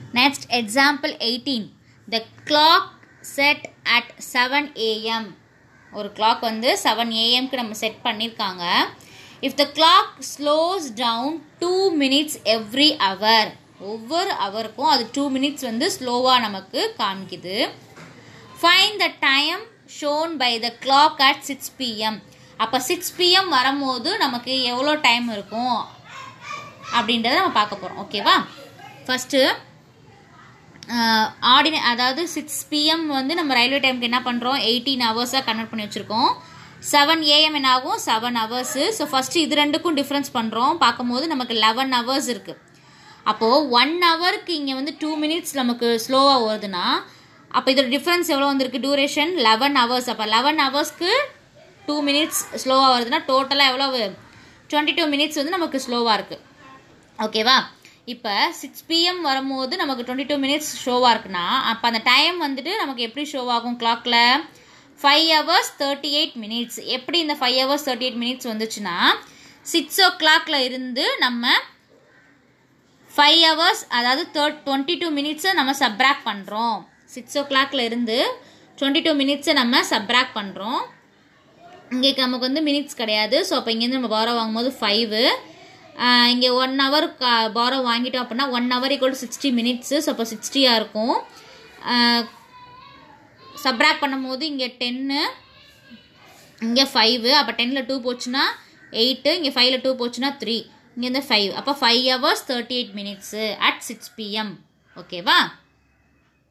Next example 18. The clock set at 7 a.m. ஒரு clock வந்து 7 ஏஎம்க்கு நம்ம செட் பண்ணியிருக்காங்க if the clock slows down two minutes every hour ஒவ்வொரு ஹவருக்கும் அது டூ மினிட்ஸ் வந்து ஸ்லோவாக நமக்கு காமிக்குது fine the time shown by the clock at six PM அப்போ சிக்ஸ் பிஎம் வரும்போது நமக்கு எவ்வளோ டைம் இருக்கும் அப்படின்றத நம்ம பார்க்க போகிறோம் ஓகேவா ஃபஸ்ட்டு ஆர்டின அதாவது சிக்ஸ் பிஎம் வந்து நம்ம ரயில்வே டைமுக்கு என்ன பண்ணுறோம் எயிட்டீன் ஹவர்ஸாக கன்வெர்ட் பண்ணி வச்சுருக்கோம் செவன் ஏஎம் என்ன ஆகும் செவன் ஹவர்ஸு ஸோ ஃபஸ்ட்டு இது ரெண்டுக்கும் டிஃப்ரென்ஸ் பண்ணுறோம் பார்க்கும்போது நமக்கு லெவன் ஹவர்ஸ் இருக்குது அப்போது ஒன் ஹவருக்கு இங்கே வந்து டூ மினிட்ஸ் நமக்கு ஸ்லோவாக வருதுன்னா அப்போ இதோட டிஃப்ரென்ஸ் எவ்வளோ வந்திருக்கு டூரேஷன் லெவன் ஹவர்ஸ் அப்போ லெவன் ஹவர்ஸ்க்கு டூ மினிட்ஸ் ஸ்லோவாக வருதுன்னா டோட்டலாக எவ்வளோ டுவெண்ட்டி டூ மினிட்ஸ் வந்து நமக்கு ஸ்லோவாக இருக்குது ஓகேவா இப்போ சிக்ஸ் பிஎம் வரும்போது நமக்கு டுவெண்ட்டி டூ மினிட்ஸ் ஷோவாக இருக்குன்னா அப்போ அந்த டைம் வந்துட்டு நமக்கு எப்படி ஷோ ஆகும் கிளாக்கில் five hours thirty eight minutes எப்படி இந்த five hours thirty eight minutes வந்துச்சுன்னா சிக்ஸ் ஓ கிளாக்ல இருந்து நம்ம ஃபைவ் ஹவர்ஸ் அதாவது தேர்ட் டுவெண்ட்டி டூ மினிட்ஸை நம்ம சப்ராக்ட் பண்ணுறோம் சிக்ஸ் ஓ கிளாக்ல இருந்து டுவெண்ட்டி டூ மினிட்ஸை நம்ம சப்ராக்ட் பண்ணுறோம் இங்கே நமக்கு வந்து மினிட்ஸ் கிடையாது ஸோ அப்போ இங்கேருந்து நம்ம பாரோ வாங்கும்போது ஃபைவு இங்கே ஒன் ஹவர் பாரோ வாங்கிட்டோம் அப்படின்னா one hour equal sixty minutes so அப்போ சிக்ஸ்டியாக இருக்கும் சப்ராக்ட் பண்ணும்போது இங்கே டென்னு இங்கே ஃபைவு அப்போ டென்னில் டூ போச்சுன்னா எயிட்டு இங்கே ஃபைவ்ல டூ போச்சுன்னா த்ரீ இங்கேருந்து ஃபைவ் அப்போ five hours thirty eight minutes at six PM ஓகேவா